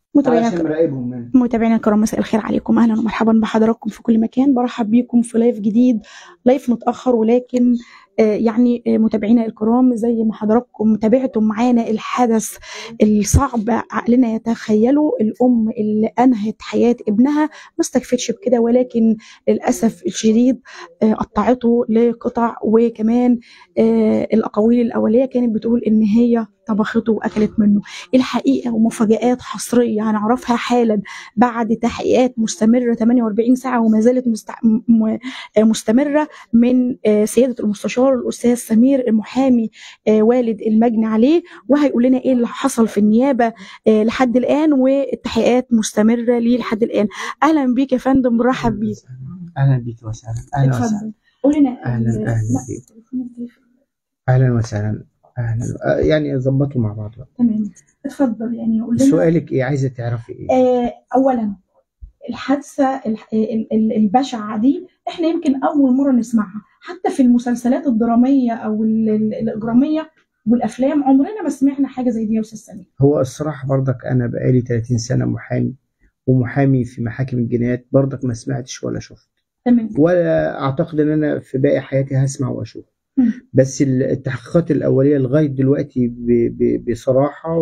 متابعينا عشان مراقبهم يعني. متابعينا الكرام مساء الخير عليكم اهلا ومرحبا بحضراتكم في كل مكان برحب بيكم في لايف جديد لايف متاخر ولكن آه، يعني آه، متابعينا الكرام زي ما حضراتكم تابعتم معانا الحدث الصعب عقلنا يتخيله الام اللي انهت حياه ابنها ما استكفتش بكده ولكن للاسف الشديد آه، قطعته لقطع وكمان آه، الاقاويل الاوليه كانت بتقول ان هي طبخته واكلت منه الحقيقه ومفاجات حصريه هنعرفها حالا بعد تحقيقات مستمره 48 ساعه وما زالت مست... م- م- مستمره من آه، سياده المستشار الاستاذ سمير المحامي آه، والد المجني عليه وهيقول لنا ايه اللي حصل في النيابه آه، لحد الان والتحقيقات مستمره ليه لحد الان اهلا بيك يا فندم مرحب بيك اهلا بيك وسهلا اهلا وسهلا اتفضل قول لنا أهلاً، ال- أهلاً لا، بيك. التليفون- التليفون. اهلا وسهلا اهلا آه، يعني ظبطوا مع بعض بقى. تمام اتفضل يعني قول لنا سؤالك ايه عايزه تعرفي ايه آه، اولا الحادثه ال- ال- ال- البشعه دي احنا يمكن اول مره نسمعها حتى في المسلسلات الدراميه او ال- ال- الاجراميه والافلام عمرنا ما سمعنا حاجه زي دي يا استاذ سمير هو الصراحه برضك انا بقالي 30 سنه محامي ومحامي في محاكم الجنايات برضك ما سمعتش ولا شفت تمام ولا اعتقد ان انا في باقي حياتي هسمع واشوف مم. بس التحقيقات الاوليه لغايه دلوقتي ب- ب- بصراحه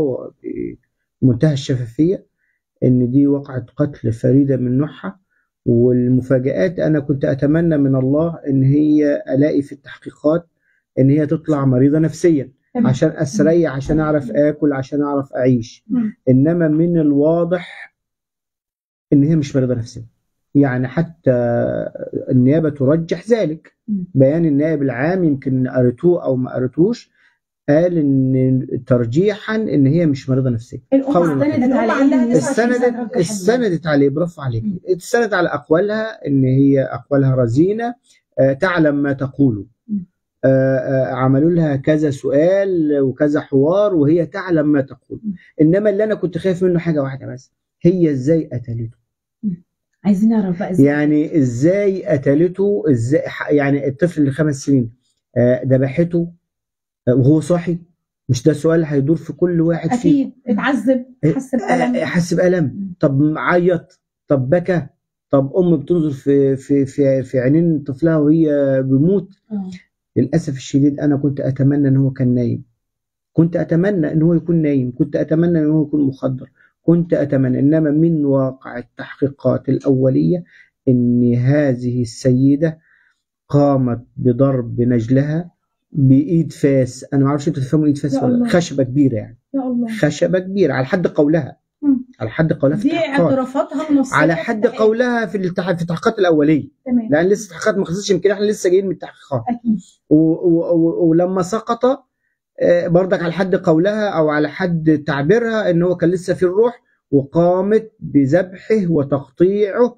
وبمنتهى الشفافيه ان دي وقعه قتل فريده من نوعها والمفاجآت انا كنت اتمنى من الله ان هي الاقي في التحقيقات ان هي تطلع مريضه نفسيا تمام. عشان استريح عشان اعرف اكل عشان اعرف اعيش مم. انما من الواضح ان هي مش مريضه نفسيا يعني حتى النيابه ترجح ذلك مم. بيان النائب العام يمكن قريتوه او ما قريتوش قال ان ترجيحا ان هي مش مريضه نفسيه الام قول استندت الوكيل. الام عندها 29 سنه استندت استندت عليه برافو عليك استندت على اقوالها ان هي اقوالها رزينه آه، تعلم ما تقوله مم. آه، آه، عملوا لها كذا سؤال وكذا حوار وهي تعلم ما تقول مم. انما اللي انا كنت خايف منه حاجه واحده بس هي ازاي قتلته عايزين نعرف بقى ازاي يعني ازاي قتلته ازاي ح- يعني الطفل اللي خمس سنين آه، ذبحته آه، وهو صاحي مش ده سؤال هيدور في كل واحد فيه اكيد اتعذب حس بألم حس بألم طب عيط طب بكى طب ام بتنظر في في في في عينين طفلها وهي بيموت آه. للاسف الشديد انا كنت اتمنى ان هو كان نايم كنت اتمنى ان هو يكون نايم كنت اتمنى ان هو يكون مخدر كنت اتمنى انما من واقع التحقيقات الاوليه ان هذه السيده قامت بضرب نجلها بايد فاس انا ما اعرفش انتوا تفهموا ايد فاس يا ولا الله. خشبه كبيره يعني يا الله خشبه كبيره على حد قولها مم. على حد قولها في دي التحقيقات اعترافاتها النصيه على في حد التحقيق. قولها في التح- في التحقيقات الاوليه تمام لان لسه التحقيقات ما خلصتش يمكن احنا لسه جايين من التحقيقات اكيد و- و- و- ولما سقط آه، برضك على حد قولها او على حد تعبيرها ان هو كان لسه في الروح وقامت بذبحه وتقطيعه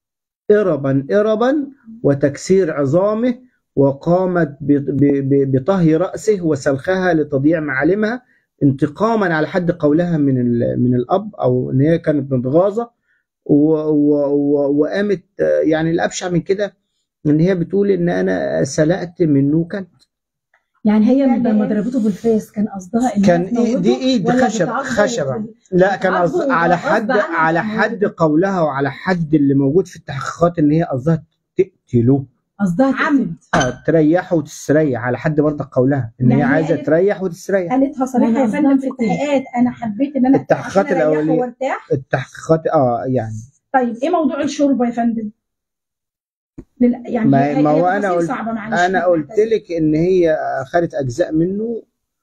إربا إربا وتكسير عظامه وقامت ب- ب- ب- بطهي رأسه وسلخها لتضييع معالمها انتقاما على حد قولها من ال- من الأب أو إن هي كانت متغاظة و- و- و- وقامت آه، يعني الأبشع من كده إن هي بتقول إن أنا سلقت منه كلب يعني هي يعني لما إيه؟ ضربته بالفاس كان قصدها ان كان هي إيه تموته دي إيد ولا خشب بتعاقبه خشبة بال- لا كان قصد بتعاقبه على غصب حد عنه على عشان حد موته. قولها وعلى حد اللي موجود في التحقيقات ان هي قصدها تقتله قصدها عمد. تقتل. آه، تريح وتستريح على حد برضه قولها ان يعني هي هي عايزه قالت- تريح وتستريح قالتها صريحه أنا يا قصدها فندم في تقتل. التحقيقات انا حبيت ان انا التحقيقات عشان أريحه الأولية. وارتاح التحقيقات اه يعني طيب ايه موضوع الشوربه يا فندم؟ لل... يعني ما- هي- ما هي هو أنا تفاصيل قلت- صعبه معلش انا قلت لك ان هي خدت اجزاء منه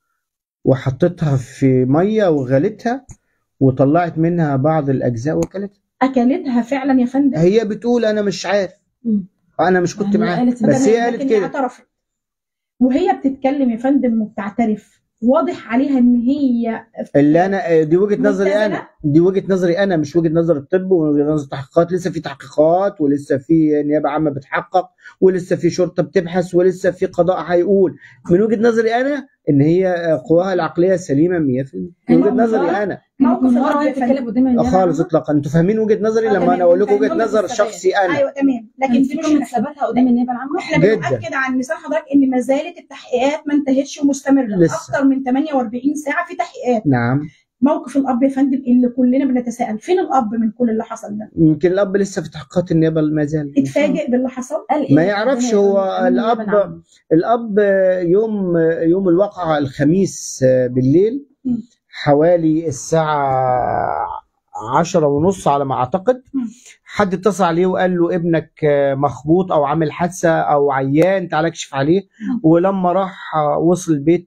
وحطيتها في ميه وغلتها وطلعت منها بعض الاجزاء وكلتها اكلتها فعلا يا فندم هي بتقول انا مش عارف مم. انا مش كنت يعني معاها قالت بس تمام، هي قالت لكن كده اعترفت وهي بتتكلم يا فندم وبتعترف واضح عليها ان هي اللي انا دي وجهه نظري مبتذلة؟ انا دي وجهه نظري انا مش وجهه نظر الطب ووجهه نظر التحقيقات لسه في تحقيقات ولسه في نيابه عامه بتحقق ولسه في شرطه بتبحث ولسه في قضاء هيقول من وجهه نظري انا ان هي قواها العقليه سليمه 100% من وجهه الموضوع- نظري انا موقف من ورا الأرض وهي يا فندم. بتتكلم قدام النيابة خالص العامة. اطلاقا انتوا فاهمين وجهه نظري آه، لما تمام. انا اقول لكم وجهه فاهمين نظر الثبات. شخصي انا ايوه تمام لكن كان دي في مش كلمة ثباتها قدام النيابة العامة احنا جداً. بنؤكد عن لسان حضرتك ان ما زالت التحقيقات ما انتهتش ومستمره لسه. اكتر من 48 ساعه في تحقيقات نعم موقف الاب يا فندم اللي كلنا بنتساءل فين الاب من كل اللي حصل ده يمكن الاب لسه في تحقيقات النيابه ما زال اتفاجئ باللي حصل قال ايه ما يعرفش هو أمام النيابة الاب العامة. الاب يوم يوم الواقعه الخميس بالليل م. حوالي الساعه عشرة ونص على ما اعتقد م. حد اتصل عليه وقال له ابنك مخبوط او عامل حادثه او عيان تعالى اكشف عليه م. ولما راح وصل البيت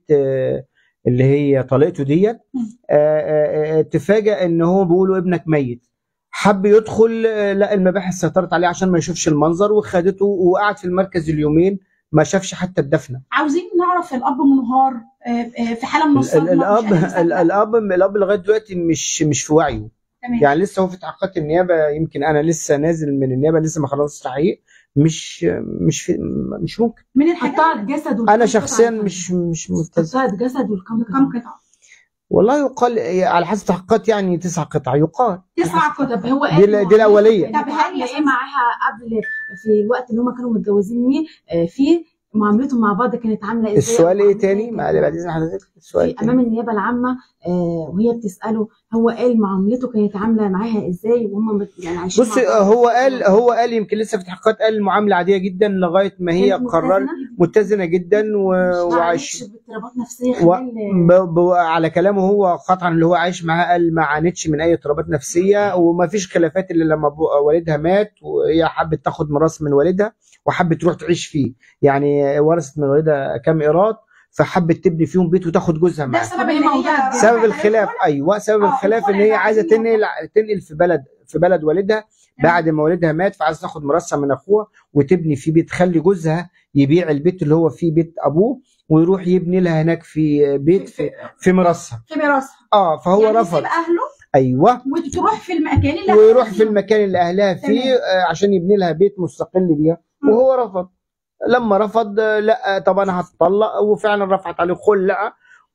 اللي هي طليقته ديت م. آه، آه، تفاجأ ان هو بيقولوا ابنك ميت حب يدخل آه، لا المباحث سيطرت عليه عشان ما يشوفش المنظر وخدته وقعد في المركز اليومين ما شافش حتى الدفنه عاوزين نعرف الاب منهار آه، آه، في حاله من ال- الصدمه ال- مش الاب قادر يصدق. ال- الاب الاب لغايه دلوقتي مش مش في وعيه تمام يعني لسه هو في تحقيقات النيابه يمكن انا لسه نازل من النيابه لسه ما خلصتش تحقيق مش مش في مش ممكن من الحاجات قطعت جسد والكم انا قطعة شخصيا يا فندم. مش مش ملتزم قطعت جسد والكم كم قطعة. قطعه والله يقال على حسب تحقيقات يعني تسع قطع يقال تسع قطع طب هو دي قال ال- إنه دي الأولية. كانت طب هل عاملة يا ايه سيدي- معاها قبل في الوقت اللي هم كانوا متجوزين مين آه، في معاملتهم مع بعض كانت عامله ازاي السؤال أو ايه معاملة تاني كانت- ما بعد اذن حضرتك السؤال في امام تاني. النيابه العامه آه، وهي بتساله هو قال معاملته كانت عامله معاها ازاي وهم مت- يعني عايشين بص مع بعض. هو قال هو قال يمكن لسه في تحقيقات قال المعامله عاديه جدا لغايه ما هي كانت قررت متزنة؟ متزنه جدا و... ما وعايش عانتش باضطرابات نفسيه و... خلال ب... ب... على كلامه هو قطعا اللي هو عايش معاه قال ما عانتش من اي اضطرابات نفسيه وما فيش خلافات الا لما ب... والدها مات وهي حبت تاخد ميراث من والدها وحبت تروح تعيش فيه يعني ورثت من والدها كام ايراد فحبت تبني فيهم بيت وتاخد جوزها ده معاها سبب ان هي سبب الخلاف ايوه سبب آه، الخلاف ان الخلع هي ده عايزه عايزين تنقل تنقل في بلد في بلد والدها بعد ما والدها مات فعايزه تاخد مرثة من اخوها وتبني فيه بيت خلي جوزها يبيع البيت اللي هو فيه بيت ابوه ويروح يبني لها هناك في بيت في, في مرثها في ميراثها اه فهو يعني رفض يسيب اهله ايوه وتروح في المكان اللي ويروح في المكان اللي اهلها فيه تمام. آه، عشان يبني لها بيت مستقل بيها مم. وهو رفض لما رفض آه، لا طب انا هتطلق وفعلا رفعت عليه خلع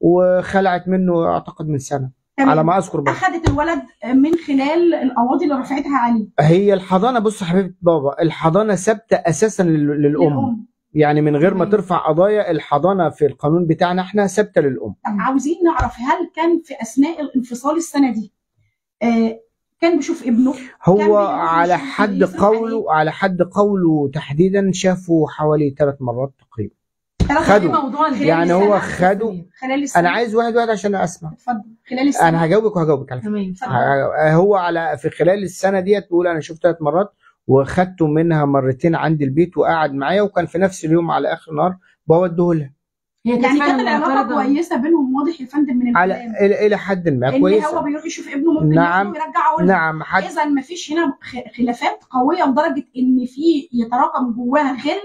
وخلعت منه اعتقد من سنه تمام. على ما اذكر بقى. اخذت الولد من خلال القواضي اللي رفعتها عليه هي الحضانه بص يا حبيبه بابا الحضانه ثابته اساسا لل- للام للأم. يعني من غير ما تمام. ترفع قضايا الحضانه في القانون بتاعنا احنا ثابته للام طب عاوزين نعرف هل كان في اثناء الانفصال السنه دي آه كان بيشوف ابنه كان هو بيروح على يشوف حد يصرف قوله على حد قوله تحديدا شافه حوالي ثلاث مرات تقريبا ثلاث خدوا. مرات موضوع الجنين يعني هو السنة. خدوا خلال السنه انا عايز واحد واحد عشان اسمع اتفضل خلال السنه انا هجاوبك وهجاوبك على فكره تمام ه- هو على في خلال السنه ديت بيقول انا شفته ثلاث مرات وخدته منها مرتين عند البيت وقعد معايا وكان في نفس اليوم على اخر النهار بوديه لها هي يعني فعلاً كانت العلاقه معترضة. كويسه بينهم واضح يا فندم من على الكلام الى إلى حد ما ان هو كويسه بيروح يشوف ابنه ممكن نعم. ياخده ويرجعه له نعم حد اذا ما فيش هنا خ- خلافات قويه لدرجه ان في يتراكم جواها غل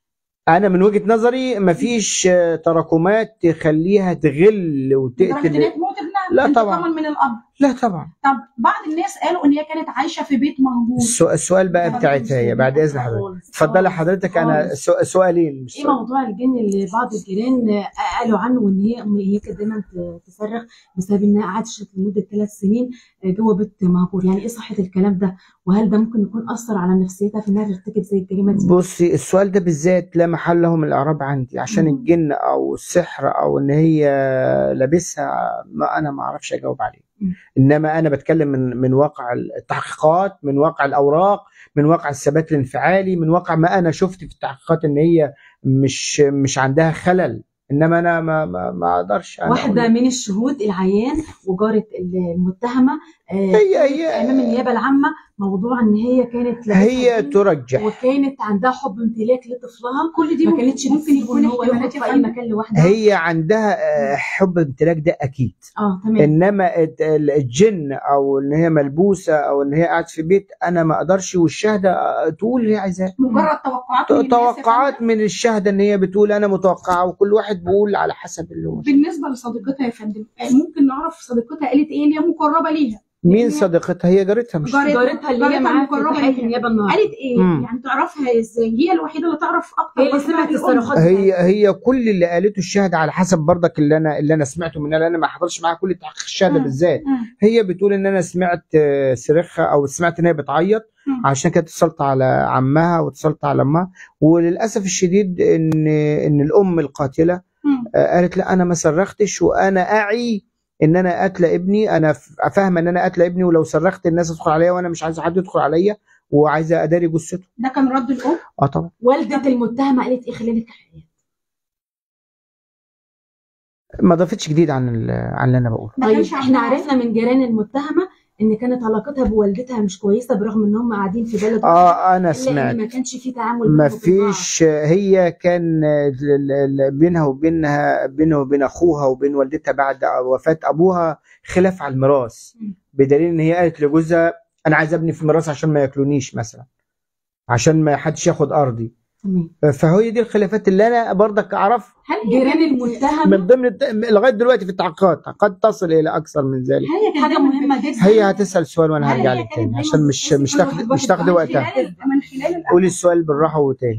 انا من وجهه نظري مفيش آه، تراكمات تخليها تغل لدرجه ان وتقتل هي تموت ابنها لا انتقاما طبعا. من الاب لا طبعا طب بعض الناس قالوا ان هي كانت عايشه في بيت مهجور السؤال, السؤال بقى طبعاً. بتاعتها هي بعد اذن حضرتك خالص. اتفضلي خالص. حضرتك انا خالص. سو- سؤالين مش ايه سؤال. موضوع الجن اللي بعض الجيران آه، قالوا عنه وان هي هي كانت دايما ت- تصرخ بسبب انها قعدت لمده ثلاث سنين آه، جوه بيت مهجور يعني ايه صحه الكلام ده وهل ده ممكن يكون اثر على نفسيتها في انها ترتكب زي الجريمه دي بصي السؤال ده بالذات لا محل له من الاعراب عندي عشان مم. الجن او السحر او ان هي لابسها ما انا ما اعرفش اجاوب عليه مم. انما انا بتكلم من من واقع التحقيقات من واقع الاوراق من واقع الثبات الانفعالي من واقع ما انا شفت في التحقيقات ان هي مش مش عندها خلل انما انا ما ما, ما اقدرش أنا واحده أقول. من الشهود العيان وجاره المتهمه آه، هي- هي- امام النيابه العامه موضوع ان هي كانت لابسة هي جن ترجح وكانت عندها حب امتلاك لطفلها كل دي ما كانتش ممكن بتسيبه يكون ان هو يخرج احتمالات يا في اي فندم مكان لوحدها هي عندها آه، حب امتلاك ده اكيد اه تمام انما الت- الجن او ان هي ملبوسه او ان هي قاعده في بيت انا ما اقدرش والشهاده آه، تقول اللي هي عايزاه مجرد توقعات من الناس يا توقعات فندم. من الشهاده ان هي بتقول انا متوقعه وكل واحد بيقول على حسب اللي هو بالنسبه لصديقتها يا فندم آه، ممكن نعرف صديقتها قالت ايه اللي هي مقربه ليها مين هي- صديقتها هي جارتها مش جارتها. جارتها اللي هي جارتها معاها في المقربة تحقيق ليها. النيابه النهارده قالت ايه مم. يعني تعرفها ازاي هي الوحيده اللي تعرف اكتر هي اللي برضه سمعت الأم. الصراخات هي هي كل اللي قالته الشهاده على حسب برضك اللي انا اللي انا سمعته منها لان انا ما حضرش معاها كل تحقيق الشهاده مم. بالذات مم. هي بتقول ان انا سمعت آه، صريخها او سمعت ان هي بتعيط مم. عشان كده اتصلت على عمها واتصلت على امها وللاسف الشديد ان ان الام القاتله مم. آه، قالت لا انا ما صرختش وانا اعي ان انا قاتله ابني انا ف- فاهمه ان انا قاتله ابني ولو صرخت الناس تدخل عليا وانا مش عايزه حد يدخل عليا وعايزه اداري جثته ده كان رد الام اه طبعا والده المتهمه قالت ايه خلال التحقيقات ما ضافتش جديد عن ال- عن اللي انا بقوله ما طيب كانش احنا عندها- عرفنا من جيران المتهمه ان كانت علاقتها بوالدتها مش كويسه برغم ان هم قاعدين في بلد اه انا إلا سمعت ان ما كانش في تعامل ما بينهم وبين بعض. فيش هي كان ال- ال- بينها وبينها بينه وبين اخوها وبين والدتها بعد وفاه ابوها خلاف على الميراث مم. بدليل ان هي قالت لجوزها انا عايز ابني في ميراث عشان ما ياكلونيش مثلا عشان ما حدش ياخد ارضي تمام فهي دي الخلافات اللي انا برضك اعرفها هل هي جيران كانت- المتهم من ضمن الت... لغايه دلوقتي في التحقيقات قد تصل الى اكثر من ذلك هل هي كانت حاجة دايماً مهمة بتحس- جدا. هي هتسال سؤال وانا هل هرجع هي لك كانت تاني دايماً عشان مش بتحس مش كل تاخد واحد مش واخد تاخدي واحد وقتها خلال من خلال الأ- قولي السؤال بالراحه وتاني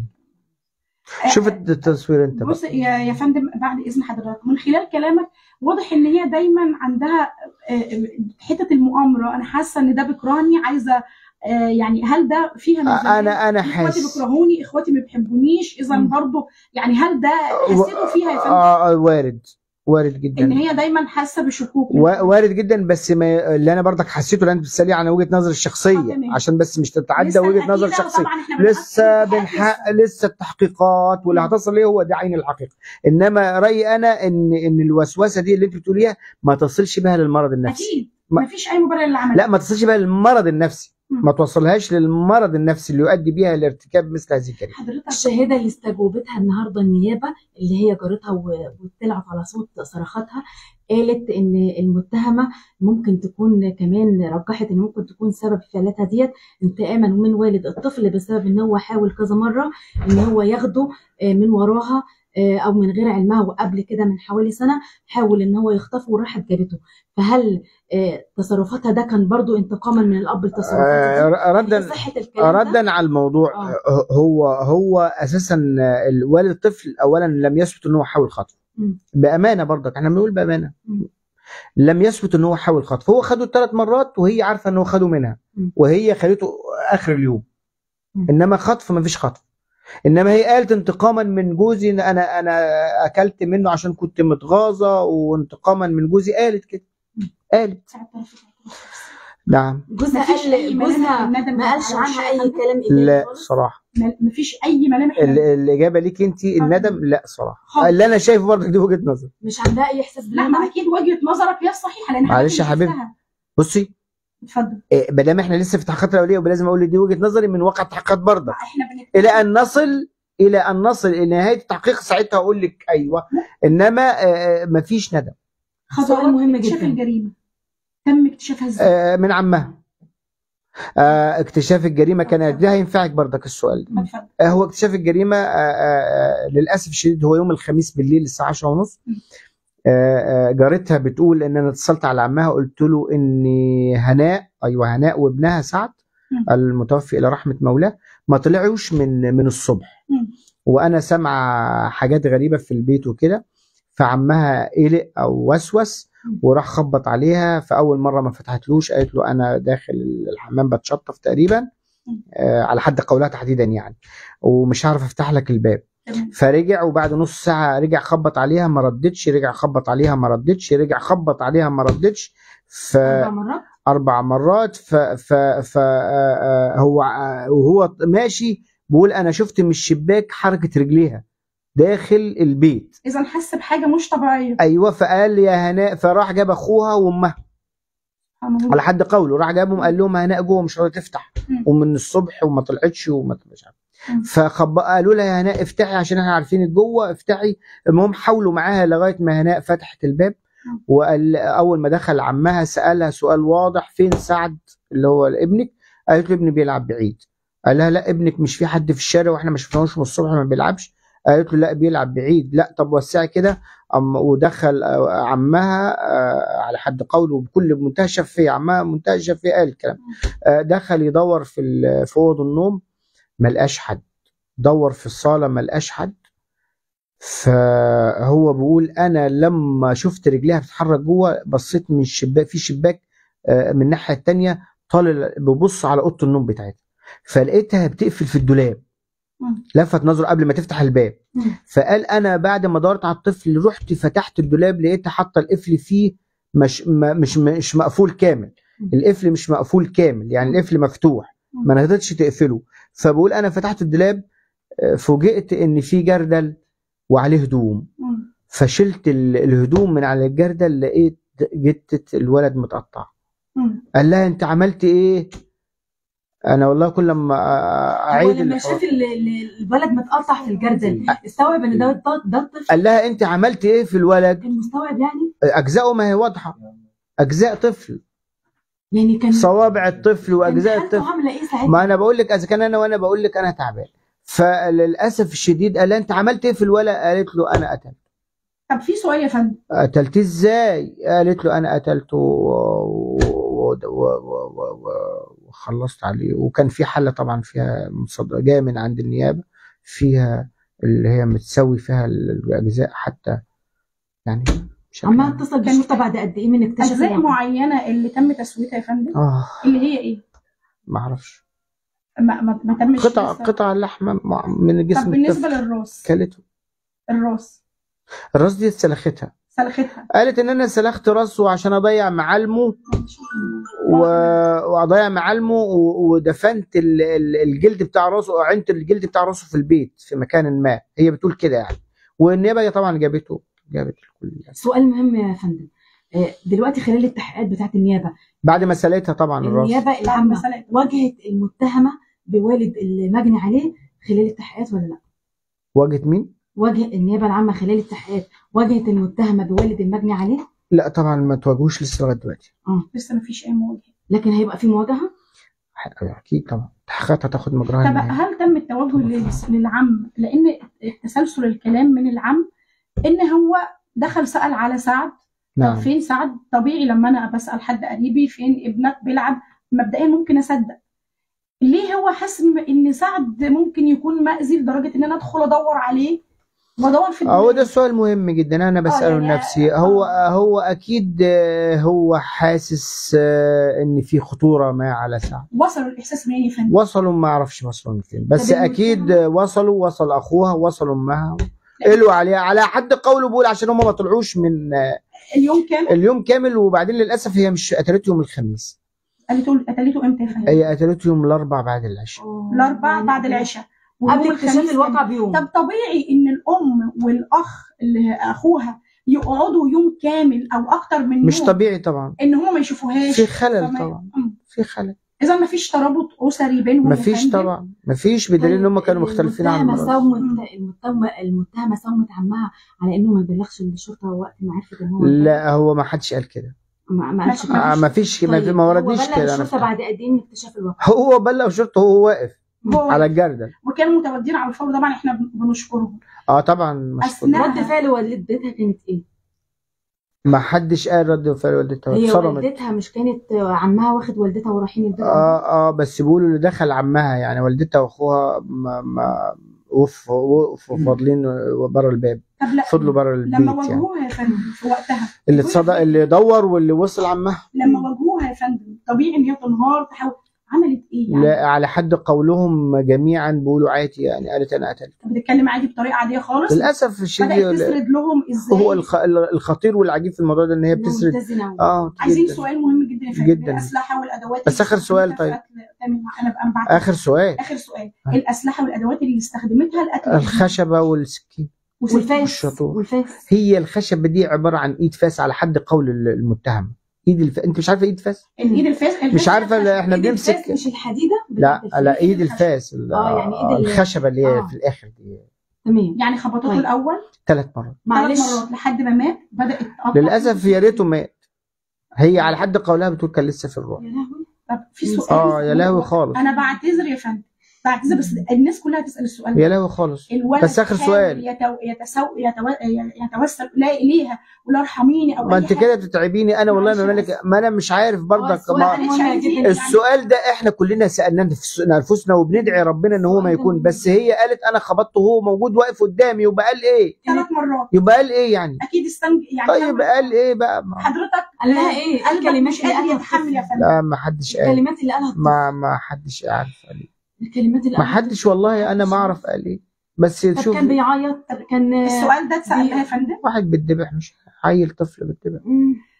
شوف التصوير انت بقى بص يا يا فندم بعد اذن حضرتك من خلال كلامك واضح ان هي دايما عندها آه، حته المؤامره انا حاسه ان ده بيكرهني عايزه آه، يعني هل ده فيها ميزانية؟ انا انا اخواتي حاسس بيكرهوني اخواتي ما بيحبونيش اذا مم. برضه يعني هل ده حسيته فيها يا فندم اه آه، وارد وارد جدا ان هي دايما حاسه بشكوك و- وارد جدا بس ما اللي انا برضك حسيته اللي انت بتسالي عن وجهه نظري آه، الشخصيه تمام. عشان بس مش تتعدى لسه وجهه نظر الأكيدة، شخصيه وطبعاً إحنا لسه بنحقق بنحقق لسه التحقيقات واللي مم. هتصل ليه هو ده عين الحقيقه انما رايي انا ان ان الوسوسه دي اللي انت بتقوليها ما تصلش بها للمرض النفسي اكيد ما- ما فيش اي مبرر للعمل لا ما تصلش بها للمرض النفسي مم. ما توصلهاش للمرض النفسي اللي يؤدي بيها لارتكاب مثل هذه الجريمه حضرتك الشاهده اللي استجوبتها النهارده النيابه اللي هي جارتها و- وطلعت على صوت صرخاتها قالت ان المتهمه ممكن تكون كمان رجحت ان ممكن تكون سبب فعلتها ديت انتقاما من والد الطفل بسبب ان هو حاول كذا مره ان هو ياخده آه، من وراها آه، او من غير علمها وقبل كده من حوالي سنه حاول ان هو يخطفه وراحت جابته فهل آه، تصرفاتها ده كان برضو انتقاما من الاب لتصرفاتها دي؟ آه، ردا صحه الكلام ده ردا على الموضوع آه. آه، هو هو اساسا الوالد الطفل اولا لم يثبت ان هو حاول خطف مم. بامانه برضك احنا بنقول بامانه مم. لم يثبت ان هو حاول خطف هو خده ثلاث مرات وهي عارفه ان هو خده منها مم. وهي خدته اخر اليوم مم. انما خطف ما فيش خطف انما هي قالت انتقاما من جوزي إن انا انا اكلت منه عشان كنت متغاظه وانتقاما من جوزي قالت كده مم. قالت نعم جوزها مفيش أي قال ملامح جوزها للندم ما قالش على عنها الشيء اي ده؟ كلام ايجابي لا خالص صراحه ما فيش اي ملامح ال- للندم. الاجابه ليك انت الندم لا صراحه خالص. اللي انا شايفه برضك دي وجهه نظر مش عندها اي احساس لا ما بالندم اكيد وجهه نظرك هي الصحيحه لان معلش يا حضرتك حبيبي. شفتها. بصي اتفضل إيه، ما دام احنا لسه في التحقيقات الاوليه ولازم اقول دي وجهه نظري من واقع التحقيقات برضك احنا بنتكلم الى ان نصل الى ان نصل الى نهايه التحقيق ساعتها اقول لك ايوه انما ما فيش ندم سؤال مهم اكتشاف جدا. الجريمه تم اكتشافها ازاي؟ آه، من عمها آه، اكتشاف الجريمه كان ده هينفعك برضك السؤال ده اتفضل آه، هو اكتشاف الجريمه آه، آه، للاسف الشديد هو يوم الخميس بالليل الساعه 10 ونص م. جارتها بتقول ان انا اتصلت على عمها قلت له ان هناء ايوه هناء وابنها سعد م. المتوفي الى رحمه مولاه ما طلعوش من من الصبح م. وانا سامعه حاجات غريبه في البيت وكده فعمها قلق او وسوس م. وراح خبط عليها فاول مره ما فتحتلوش قالت له انا داخل الحمام بتشطف تقريبا م. آه، على حد قولها تحديدا يعني ومش عارف افتح لك الباب تمام فرجع وبعد نص ساعة رجع خبط عليها ما ردتش رجع خبط عليها ما ردتش رجع خبط عليها ما ردتش ف اربع مرات أربع مرات ف ف ف آه، آه، هو آه، وهو ماشي بيقول أنا شفت من الشباك حركة رجليها داخل البيت اذا حس بحاجه مش طبيعيه أيوه فقال يا هناء فراح جاب أخوها وأمها سبحان الله. على حد قوله راح جابهم قال لهم هناء جوه مش راضيه تفتح مم. ومن الصبح وما طلعتش وما مش عارف مم. فخب قالوا لها يا هناء افتحي عشان احنا عارفينك جوه افتحي المهم حاولوا معاها لغايه ما هناء فتحت الباب مم. وقال اول ما دخل عمها سالها سؤال واضح فين سعد اللي هو ابنك قالت له ابني بيلعب بعيد قال لها لا ابنك مش في حد في الشارع واحنا ما شفناهوش من الصبح ما بيلعبش قالت له لا بيلعب بعيد لا طب وسعي كده أم ودخل آه، عمها آه، على حد قوله بكل منتهى الشفافيه عمها منتهى الشفافيه قال الكلام آه، دخل يدور في ال- في اوضه النوم ما لقاش حد دور في الصاله ما لقاش حد فهو بيقول انا لما شفت رجليها بتتحرك جوه بصيت من الشباك في شباك آه، من الناحيه التانية طالع ببص على اوضه النوم بتاعتها فلقيتها بتقفل في الدولاب مم. لفت نظره قبل ما تفتح الباب مم. فقال انا بعد ما دورت على الطفل رحت فتحت الدولاب لقيتها حاطه القفل فيه مش ما- مش مش مقفول كامل القفل مش مقفول كامل يعني القفل مفتوح ما نقدرش تقفله فبقول انا فتحت الدولاب آه، فوجئت ان في جردل وعليه هدوم مم. فشلت ال- الهدوم من على الجردل لقيت جتة الولد متقطع مم. قال لها انت عملت ايه انا والله كل ما هو اعيد لما الحوار- شاف ال- ال- الولد متقطع في الجردل استوعب ان ده ده ده الطفل قال لها انت عملت ايه في الولد كان مستوعب يعني اجزاءه ما هي واضحه اجزاء طفل يعني كان صوابع الطفل كان واجزاء حالته الطفل عامله ايه ساعتها ما انا بقول لك اذا كان انا وانا بقول لك انا تعبان فللاسف الشديد قال لها انت عملت ايه في الولد قالت له انا قتلت طب في سؤال يا فندم قتلتيه ازاي قالت له انا قتلته و- و- و- و- و- و- وخلصت عليه وكان في حله طبعا فيها مصد- جايه من عند النيابه فيها اللي هي متسوي فيها الاجزاء حتى يعني بشكل عمال عام. اتصل بالشرطه بعد قد ايه من اكتشف اجزاء الواقع؟ معينه اللي تم تسويتها يا فندم اه اللي هي ايه ما اعرفش ما, ما, ما تمش قطع لسه. قطع لحمه مع- من طب جسم بالنسبه الطفل للراس كلته الراس الراس دي سلختها سلختها قالت ان انا سلخت راسه عشان اضيع معالمه و... واضيع معالمه و... ودفنت ال... ال- الجلد بتاع راسه او عينت الجلد بتاع راسه في البيت في مكان ما هي بتقول كده يعني والنيابه هي طبعا جابته جابت الكل يعني. سؤال مهم يا فندم آه، دلوقتي خلال التحقيقات بتاعت النيابه بعد ما سالتها طبعا الراس النيابه العامه واجهت المتهمه بوالد المجني عليه خلال التحقيقات ولا لا؟ واجهت مين؟ واجه النيابه العامه خلال التحقيقات واجهت المتهمه بوالد المجني عليه لا طبعا ما تواجهوش لسه لغايه دلوقتي لسه ما فيش اي مواجهه لكن هيبقى في مواجهه اكيد طبعا التحقيقات هتاخد مجراها طب النهائي. هل تم التوجه لل- للعم لان تسلسل الكلام من العم ان هو دخل سال على سعد طب نعم فين سعد طبيعي لما انا بسال حد قريبي فين ابنك بيلعب مبدئيا ممكن اصدق ليه هو حاسس إن- ان سعد ممكن يكون مأذي لدرجه ان انا ادخل ادور عليه وادور في هو ده الدنيا سؤال مهم جدا انا بساله يعني لنفسي آه. هو هو اكيد آه، هو حاسس آه، ان في خطوره ما على سعد وصلوا الاحساس منين يا فندم وصلوا ما اعرفش وصلوا فين بس طب اكيد المتهم؟ وصلوا وصل اخوها وصلوا امها لا. قالوا عليها على حد قوله بيقول عشان هم ما طلعوش من آه، اليوم كام اليوم كامل وبعدين للاسف هي مش قتلته يوم الخميس قتلته قتلته امتى يا فندم هي قتلته يوم الاربع بعد العشاء الاربعاء بعد العشاء قبل ويوم اكتشاف الخميس الواقع كان- بيوم طب طبيعي ان الام والاخ اللي اخوها يقعدوا يوم كامل او اكتر من مش يوم طبيعي طبعا ان هم ما يشوفوهاش في خلل فما- طبعا مم. في خلل اذا ما فيش ترابط اسري بينهم يا مفيش فندم. طبعا مفيش بدليل ان هم كانوا مختلفين عن المتهمه بعض. سومت المتهمه المتهمه سومت عمها على انه ما يبلغش الشرطه وقت ما عرفت ان هو لا هو ما حدش قال كده ما ما قالش ما- آه، ما فيش ما, في طيب، ما هو وردنيش بلغ كده انا الشرطه فاهم. بعد قد ايه من اكتشاف الواقع هو بلغ شرطه وهو واقف هو على الجردل وكانوا متواجدين على الفور طبعا احنا بن- بنشكرهم اه طبعا مشكور أثناء- رد فعل والدتها كانت ايه؟ ما حدش قال رد فعل والدتها هي اتصدمت والدتها مش كانت عمها واخد والدتها ورايحين البيت اه اه بس بيقولوا اللي دخل عمها يعني والدتها واخوها ما ما وقفوا وقفوا فاضلين بره الباب طب لا فضلوا بره البيت لما يعني واجهوها يا فندم في وقتها اللي اتصدق اللي دور واللي وصل عمها لما واجهوها يا فندم طبيعي ان هي تنهار تحاول عملت ايه يعني؟ لا على حد قولهم جميعا بيقولوا عادي يعني قالت انا قتلت بتتكلم عادي بطريقه عاديه خالص للاسف بدات الشديد تسرد لهم ازاي هو الخ- الخطير والعجيب في الموضوع ده ان هي إنها بتسرد متزنة اه عايزين جدا سؤال مهم جدا يا فندم جدا. الاسلحه والادوات بس اللي آخر سؤال استخدمتها في طيب. قتل- تمام انا بقى مبعت اخر سؤال اخر سؤال آه. الاسلحه والادوات اللي استخدمتها لقتل الخشبه والسكين والفاس والشطور. والفاس هي الخشبه دي عباره عن ايد فاس على حد قول المتهم ايد الف... انت مش عارفه ايد فاس الايد الفاس الفاس مش عارفه نفسها. لا، احنا إيد الفاس بنمسك مش الحديده لا بتاعت لا الفاس. ايد الفاس ال- آه، يعني إيد ال- الخشبه اللي هي آه. في الاخر دي تمام يعني خبطته طيب. الاول ثلاث مرات معلش معلش مرات لحد ما مات بدات تقطع للاسف يا ريته مات هي على حد قولها بتقول كان لسه في الروح يا لهوي طب في سؤال اه يا لهوي خالص انا بعتذر يا فندم بعتذر بس الناس كلها تسال السؤال يا ده لهوي خالص الولد بس آخر حاول سؤال. يتو... يتسو... يتو... يتوسل لا اليها ولا ارحميني او ما أي انت حاجة. كده بتتعبيني انا والله ما معلش مالك ما انا مش عارف برضك السؤال ما ده مهم جدا السؤال ده احنا كلنا سالناه نفس- انفسنا وبندعي ربنا ان هو ما السؤال ده يكون مهم. بس هي قالت انا خبطته وهو موجود واقف قدامي يبقى قال ايه ثلاث مرات يبقى قال ايه يعني اكيد استنج يعني طيب لما- قال ايه بقى ما- حضرتك قال لها ايه؟ قلبك الكلمات مش اللي قادر قالها يتحمل يا الطفل. فندم لا ما حدش قال الكلمات اللي قالها الطفل. ما ما حدش عارف قال ايه الكلمات اللي ما قالها حدش والله انا ما اعرف قال ايه بس طب شوف كان بيعيط كان السؤال ده اتسال دي- لها يا فندم واحد بيتذبح مش عيل طفل بيتذبح مم.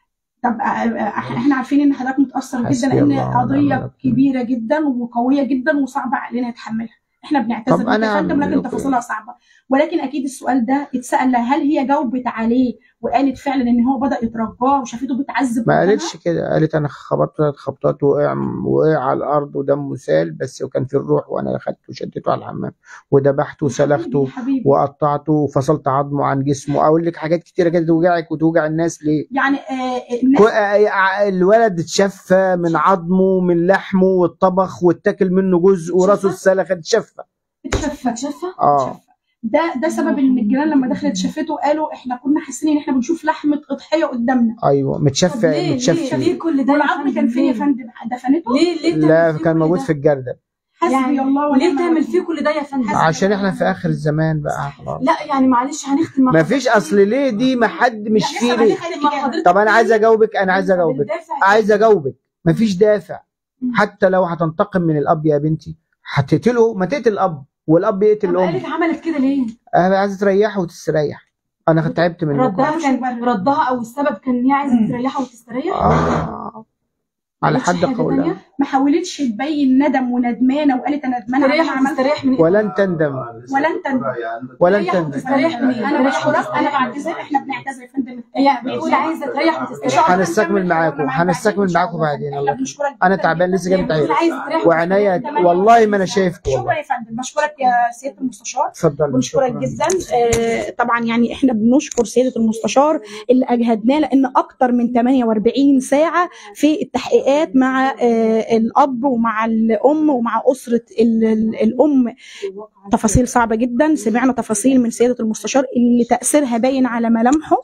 طب آه، آه، احنا عارفين ان حضرتك متاثر جدا حسبي لان الله ونعم قضيه الوكيل. كبيره جدا وقويه جدا وصعبه علينا نتحملها احنا بنعتذر طب لك أنا يا فندم هعمل لكن لكم تفاصيلها صعبه ولكن اكيد السؤال ده اتسال لها هل هي جاوبت عليه وقالت فعلا ان هو بدا يترجاه وشافته بتعذب ما قدامها؟ قالتش كده قالت انا خبطته ثلاث خبطات وقع وقع على الارض ودمه سال بس وكان في الروح وانا اخدته وشدته على الحمام وذبحته وسلخته حبيبي حبيبي وقطعته وفصلت عظمه عن جسمه اقول لك حاجات كتيره كده توجعك وتوجع الناس ليه يعني آه الناس كو- آه، الولد اتشفى من عظمه من لحمه واتطبخ واتاكل منه جزء وراسه اتسلخ اتشفى اتشفى شفه اه ده ده سبب ان الجيران لما دخلت شافته قالوا احنا كنا حاسين ان احنا بنشوف لحمه اضحيه قدامنا ايوه طب متشفى ليه ليه متشفى ليه كل ده يا والعظم فندم؟ كان فين يا ليه؟ فندم دفنته ليه ليه تعمل لا فيه كان كل موجود ده؟ في الجردل حسبي يعني الله وليه ونعم تعمل الوكيل. فيه كل ده يا فندم حسبي عشان الله احنا في ونعم اخر الزمان بقى خلاص لا يعني معلش هنختم مع ما فيش اصل ليه دي ما حد مش لا، فيه لسه ليه بعدين هيجي مع كده. حضرتك طب انا عايز اجاوبك انا عايز اجاوبك بالدافع عايز اجاوبك مفيش دافع مم. حتى لو هتنتقم من الاب يا بنتي هتقتله ما تقتل الاب والاب يقتل طب الام قالت عملت كده ليه؟ انا عايزه تريحه وتستريح انا تعبت منكم ردها كان ردها او السبب كان ان هي عايزه مم. تريحها وتستريح؟ آه. على قالتش حد حاجة قولها تانية؟ ما حاولتش تبين ندم وندمانه وقالت انا ندمانه على اللي تريح انا عملته وتستريح من ولن تندم ولن تندم. ولن تريح تندم وتستريح منين؟ انا بشكرك انا بعتذر احنا بنعتذر يا فندم هي بتقول عايزه تريح إن وتستريح شاء الله هنستكمل نكمل معاكم حوارنا معاك هنستكمل بعدين إن شاء معاكم الله. بعدين احنا الله بنشكرك انا جداً تعبان جداً. لسه جاي هي بتقول متعب عايزه تريح وعناية وتستريح. والله ما انا شايفكم شكرا والله يا فندم بشكرك يا سياده المستشار اتفضل بنشكرك شكراً. جدا آه، طبعا يعني احنا بنشكر سياده المستشار اللي اجهدناه لان اكتر من 48 ساعه في التحقيقات مع آه، الاب ومع الام ومع اسره ال- ال- الام تفاصيل صعبه جدا سمعنا تفاصيل من سياده المستشار اللي تاثيرها باين على ملامحه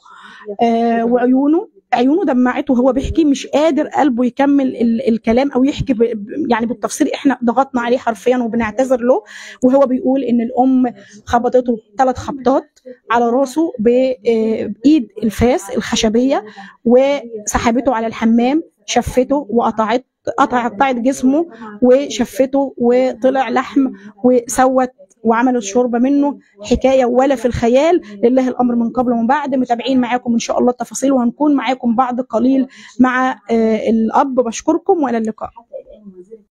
آه، وعيونه عيونه دمعت وهو بيحكي مش قادر قلبه يكمل ال- الكلام او يحكي ب- ب- يعني بالتفصيل احنا ضغطنا عليه حرفيا وبنعتذر له وهو بيقول ان الام خبطته ثلاث خبطات على راسه ب- آه، بايد الفاس الخشبيه وسحبته على الحمام شفته وقطعت قطع قطعت جسمه وشفته وطلع لحم وسوت وعملت شوربه منه حكايه ولا في الخيال لله الامر من قبل ومن بعد متابعين معاكم ان شاء الله التفاصيل وهنكون معاكم بعد قليل مع آه، الاب بشكركم والى اللقاء